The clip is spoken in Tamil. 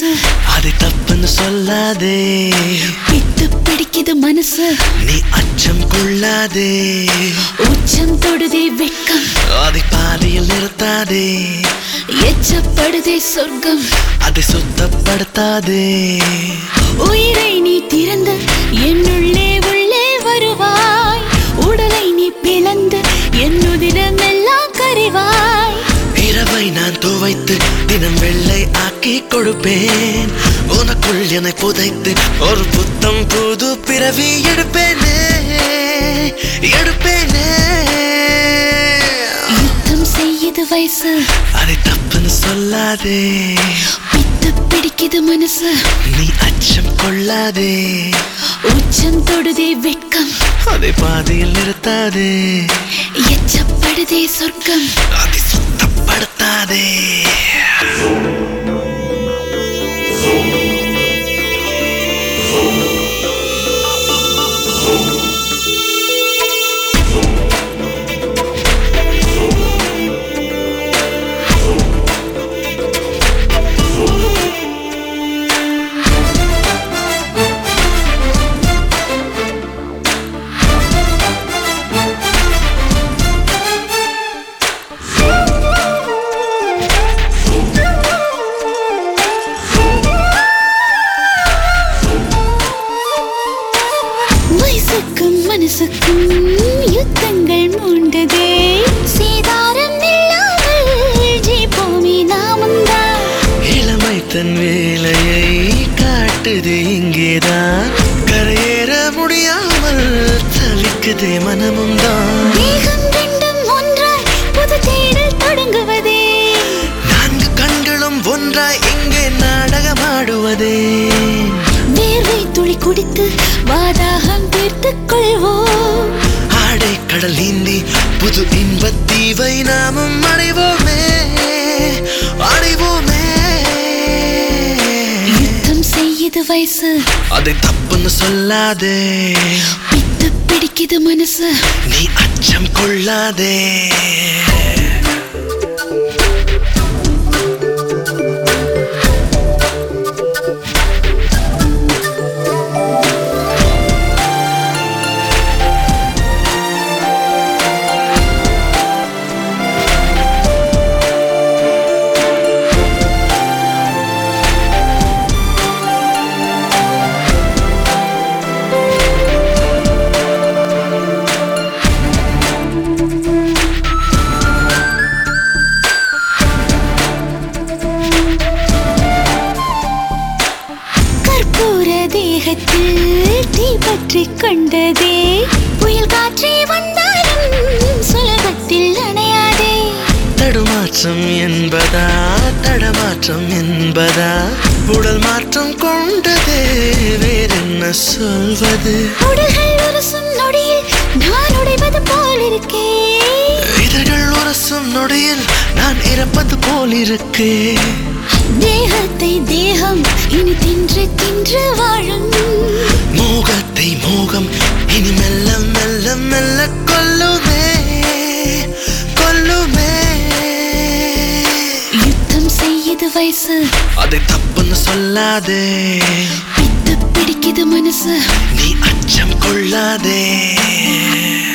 வயசு அது தப்புன்னு சொல்லாதே பித்து பிடிக்குது மனசு நீ அச்சம் கொள்ளாதே உச்சம் தொடுதே வெட்கம் அதை பாதியில் நிறுத்தாதே எச்சப்படுதே சொர்க்கம் அதை சுத்தப்படுத்தாதே உயிரை நீ திறந்து என்னுள்ளே உள்ளே வருவாய் உடலை நீ பிளந்து என்னுதிடமெல்லாம் கறிவாய் இரவை நான் துவைத்து தினம் வெள்ளை ஆக்கி கொடுப்பேன் உனக்குள் என்னை புதைத்து ஒரு புத்தம் புது பிறவி எடுப்பேனே எடுப்பேனே யுத்தம் செய்யுது வயசு அதை தப்புன்னு சொல்லாதே பித்து பிடிக்குது மனசு நீ அச்சம் கொள்ளாதே உச்சம் தொடுதே வெட்கம் அதை பாதியில் நிறுத்தாதே எச்சப்படுதே சொர்க்கம் அதை சுத்தப்படுத்தாதே வயசுக்கும் மனசுக்கும் யுத்தங்கள் மூண்டதே சீதாரம் இல்லாமல் ஜெயிப்போமே நாமுந்தான் இளமை தன் வேலையை காட்டுது இங்கேதான் கரையேற முடியாமல் தவிக்குதே மனமும் தான் தேகம் ரெண்டும் ஒன்றாய் புது தேடல் தொடங்குவதே நான்கு கண்களும் ஒன்றாய் இங்கே நாடகமாடுவதே வேர்வை துளி குடித்து வாதாகம் தீர்த்துக் கொள்வோம் ஆடை கடல் நீந்தி புது இன்பத் தீவை நாமும் அடைவோமே அடைவோமே யுத்தம் செய்யுது வயசு அதை தப்புன்னு சொல்லாதே பித்து பிடிக்குது மனசு நீ அச்சம் கொள்ளாதே கற்பூர தேகத்தில் தீ பற்றி கொண்டதே புயல் காற்றே வந்தாலும் சுலபத்தில் அணையாதே தடுமாற்றம் என்பதா தடமாற்றம் என்பதா உடல் மாற்றம் கொண்டதே வேறென்ன சொல்வது உடல்கள் உரசும் நொடியில் நான் உடைவது போல் இருக்கே இதழ்கள் உரசும் நொடியில் நான் இறப்பது போல் இருக்கே தேகத்தை தேகம் இனி தின்று தின்று வாழும் மோகத்தை மோகம் இனி மெல்ல மெல்ல மெல்ல கொல்லுமே கொல்லுமே யுத்தம் செய்யுது வயசு அதை தப்புன்னு சொல்லாதே பித்து பிடிக்குது மனசு நீ அச்சம் கொள்ளாதே